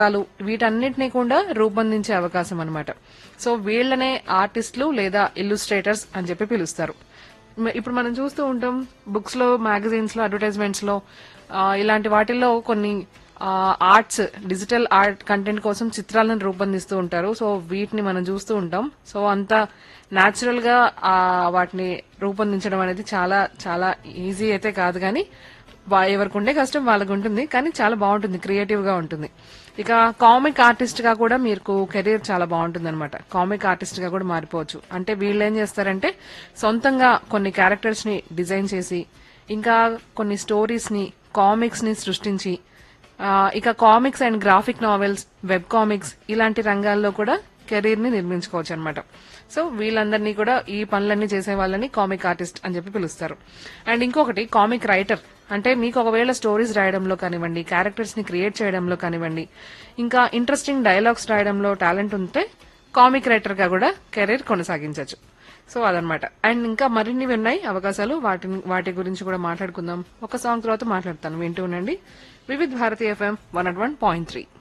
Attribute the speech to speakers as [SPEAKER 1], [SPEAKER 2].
[SPEAKER 1] చిత్రాలు వీటన్నిటిని కూడా రూపొందించే అవకాశం అన్నమాట సో వీళ్ళనే ఆర్టిస్టులు లేదా ఇల్లుస్ట్రేటర్స్ అని చెప్పి పిలుస్తారు మ- ఇప్పుడు మనం చూస్తూ ఉంటాం బుక్స్ లో మ్యాగజైన్స్ లో అడ్వర్టైజ్మెంట్స్ లో ఆ, ఇలాంటి వాటిల్లో కొన్ని ఆర్ట్స్ డిజిటల్ ఆర్ట్ కంటెంట్ కోసం చిత్రాలను రూపొందిస్తూ ఉంటారు సో వీటిని మనం చూస్తూ ఉంటాం సో అంత న్యాచురల్ గా ఆ, వాటిని రూపొందించడం అనేది చాలా చాలా ఈజీ అయితే కాదు కానీ వా- ఎవరికి ఉండే కష్టం వాళ్ళకు ఉంటుంది కానీ చాలా బాగుంటుంది క్రియేటివ్ గా ఉంటుంది ఇక కామిక్ ఆర్టిస్ట్ గా కూడా మీకు కెరీర్ చాలా బాగుంటుంది అనమాట కామిక్ ఆర్టిస్ట్ గా కూడా మారిపోవచ్చు అంటే వీళ్ళు ఏం చేస్తారంటే సొంతంగా కొన్ని క్యారెక్టర్స్ ని డిజైన్ చేసి ఇంకా కొన్ని స్టోరీస్ ని కామిక్స్ ని సృష్టించి ఆ, ఇక comics and graphic novels web comics ఇలాంటి రంగాల్లో కూడా కెరీర్ ని నిర్మించుకోవచ్చు అనమాట సో వీళ్ళందరినీ కూడా ఈ పనులన్నీ చేసే వాళ్ళని కామిక్ ఆర్టిస్ట్ అని చెప్పి పిలుస్తారు అండ్ ఇంకొకటి కామిక్ రైటర్ అంటే మీకు ఒకవేళ స్టోరీస్ రాయడంలో కానివ్వండి క్యారెక్టర్స్ ని క్రియేట్ చేయడంలో కానివ్వండి ఇంకా ఇంట్రెస్టింగ్ డైలాగ్స్ రాయడంలో టాలెంట్ ఉంటే కామిక్ రైటర్ గా కూడా కెరీర్ కొనసాగించవచ్చు సో అదనమాట అండ్ ఇంకా మరిన్ని ఉన్నాయి అవకాశాలు వాటిని వాటి గురించి కూడా మాట్లాడుకుందాం ఒక సాంగ్ తర్వాత మాట్లాడతాను వింటూ ఉండండి Vividh Bharati FM one at one point three